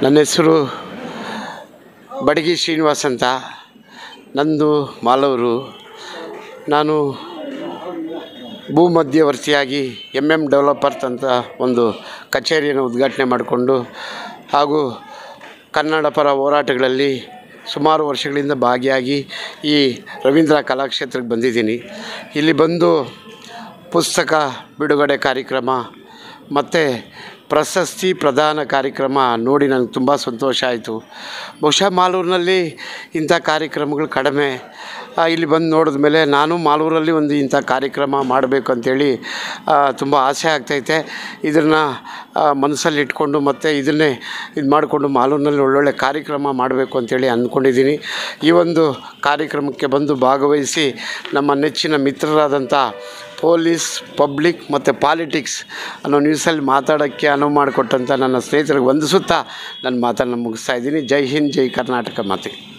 ನನ್ನ ಹೆಸರು ಬಡಗಿ ಶ್ರೀನಿವಾಸ್ ಅಂತ ನಂದು ಮಾಲೂರು ನಾನು ಭೂಮಧ್ಯವರ್ತಿಯಾಗಿ ಎಮ್ ಎಮ್ ಡೆವಲಪರ್ಸ್ ಅಂತ ಒಂದು ಕಚೇರಿಯನ್ನು ಉದ್ಘಾಟನೆ ಮಾಡಿಕೊಂಡು ಹಾಗೂ ಕನ್ನಡ ಪರ ಹೋರಾಟಗಳಲ್ಲಿ ಸುಮಾರು ವರ್ಷಗಳಿಂದ ಭಾಗಿಯಾಗಿ ಈ ರವೀಂದ್ರ ಕಲಾಕ್ಷೇತ್ರಕ್ಕೆ ಬಂದಿದ್ದೀನಿ ಇಲ್ಲಿ ಬಂದು ಪುಸ್ತಕ ಬಿಡುಗಡೆ ಕಾರ್ಯಕ್ರಮ ಮತ್ತು ಪ್ರಶಸ್ತಿ ಪ್ರದಾನ ಕಾರ್ಯಕ್ರಮ ನೋಡಿ ನನಗೆ ತುಂಬ ಸಂತೋಷ ಆಯಿತು ಬಹುಶಃ ಮಾಲೂರಿನಲ್ಲಿ ಇಂಥ ಕಾರ್ಯಕ್ರಮಗಳು ಕಡಿಮೆ ಆ, ಇಲ್ಲಿ ಬಂದು ನೋಡಿದ ಮೇಲೆ ನಾನು ಮಾಲೂರಲ್ಲಿ ಒಂದು ಇಂಥ ಕಾರ್ಯಕ್ರಮ ಮಾಡಬೇಕು ಅಂಥೇಳಿ ತುಂಬ ಆಸೆ ಆಗ್ತೈತೆ ಇದನ್ನು ಮನಸ್ಸಲ್ಲಿ ಇಟ್ಕೊಂಡು ಮತ್ತು ಇದನ್ನೇ ಇದು ಮಾಡಿಕೊಂಡು ಮಾಲೂರಿನಲ್ಲಿ ಒಳ್ಳೊಳ್ಳೆ ಕಾರ್ಯಕ್ರಮ ಮಾಡಬೇಕು ಅಂಥೇಳಿ ಅಂದ್ಕೊಂಡಿದ್ದೀನಿ ಈ ಒಂದು ಕಾರ್ಯಕ್ರಮಕ್ಕೆ ಬಂದು ಭಾಗವಹಿಸಿ ನಮ್ಮ ನೆಚ್ಚಿನ ಮಿತ್ರರಾದಂಥ ಪೊಲೀಸ್ ಪಬ್ಲಿಕ್ ಮತ್ತು ಪಾಲಿಟಿಕ್ಸ್ ಅನ್ನೋ ನ್ಯೂಸಲ್ಲಿ ಮಾತಾಡೋಕ್ಕೆ ಅನುವು ಮಾಡಿಕೊಟ್ಟಂಥ ನನ್ನ ಸ್ನೇಹಿತರಿಗೆ ವಂದಿಸುತ್ತಾ ನನ್ನ ಮಾತನ್ನು ಮುಗಿಸ್ತಾ ಇದ್ದೀನಿ ಜೈ ಹಿಂದ್ ಜೈ ಕರ್ನಾಟಕ ಮಾತೆ